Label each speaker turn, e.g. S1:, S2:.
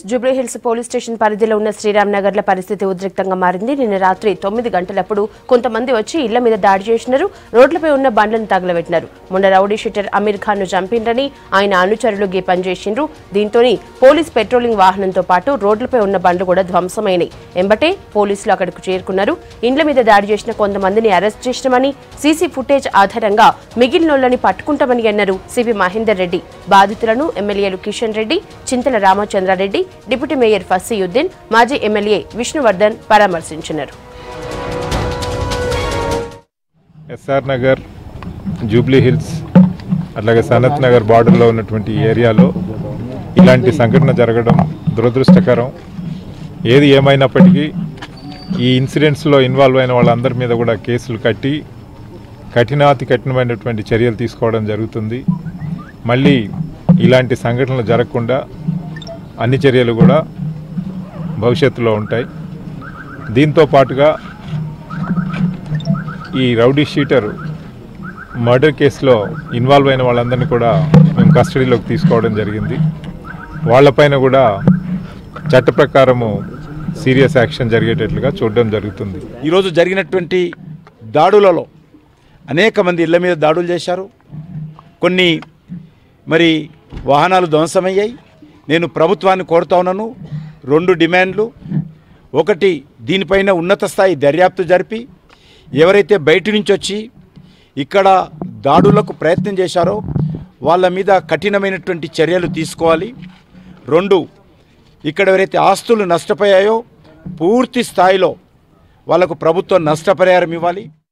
S1: Jubilee Hills police station పరిధిలో ఉన్న శ్రీరామ్ నగర్ల పరిస్థితి ఉద్రిక్తంగా మారింది నిన్న రాత్రి తొమ్మిది గంటలప్పుడు కొంతమంది వచ్చి ఇళ్ల మీద దాడి చేసినారు రోడ్లపై ఉన్న బండ్లను తగలబెట్టినారు మొన్న రౌడీ షీటర్ అమీర్ ఖాన్ ను చంపిండ్రని ఆయన అనుచరులు గే పనిచేసిండ్రు దీంతోని పోలీస్ పెట్రోలింగ్ వాహనంతో పాటు రోడ్లపై ఉన్న బండ్లు కూడా ధ్వంసమైనాయి ఎంబటే పోలీసులు అక్కడకు చేరుకున్నారు ఇండ్ల మీద దాడి చేసిన కొంతమందిని అరెస్ట్ చేసినామని సీసీ ఫుటేజ్ ఆధారంగా మిగిలినోళ్లని పట్టుకుంటామని అన్నారు సిపి మహేందర్ రెడ్డి బాధితులను ఎమ్మెల్యేలు కిషన్ రెడ్డి చింతల రామచంద్రారెడ్డి డిప్యూటీ మేయర్ ఫసీయుద్దీన్ మాజీ ఎమ్మెల్యే విష్ణువర్ధన్ పరామర్శించినారు
S2: ఎస్ఆర్ నగర్ జూబ్లీ హిల్స్ అట్లాగే సనత్ నగర్ బార్డర్లో ఉన్నటువంటి ఈ ఏరియాలో ఇలాంటి సంఘటన జరగడం దురదృష్టకరం ఏది ఏమైనప్పటికీ ఈ ఇన్సిడెంట్స్లో ఇన్వాల్వ్ అయిన వాళ్ళందరి మీద కూడా కేసులు కట్టి కఠినాతి కఠినమైనటువంటి చర్యలు తీసుకోవడం జరుగుతుంది మళ్ళీ ఇలాంటి సంఘటనలు జరగకుండా అన్ని చర్యలు కూడా భవిష్యత్తులో ఉంటాయి దీంతో పాటుగా ఈ రౌడీ షీటర్ మర్డర్ కేసులో ఇన్వాల్వ్ అయిన వాళ్ళందరినీ కూడా మేము కస్టడీలోకి తీసుకోవడం జరిగింది వాళ్ళపైన కూడా చట్ట ప్రకారము సీరియస్ యాక్షన్ జరిగేటట్లుగా చూడడం జరుగుతుంది
S3: ఈరోజు జరిగినటువంటి దాడులలో అనేక మంది ఇళ్ల మీద దాడులు చేశారు కొన్ని మరి వాహనాలు ధ్వంసమయ్యాయి నేను ప్రభుత్వాన్ని కోరుతా ఉన్నాను రెండు డిమాండ్లు ఒకటి దీనిపైన ఉన్నత స్థాయి దర్యాప్తు జరిపి ఎవరైతే బయటి నుంచి వచ్చి ఇక్కడ దాడులకు ప్రయత్నం చేశారో వాళ్ళ మీద కఠినమైనటువంటి చర్యలు తీసుకోవాలి రెండు ఇక్కడ ఎవరైతే ఆస్తులు నష్టపోయాయో పూర్తి స్థాయిలో వాళ్ళకు ప్రభుత్వం నష్టపరిహారం ఇవ్వాలి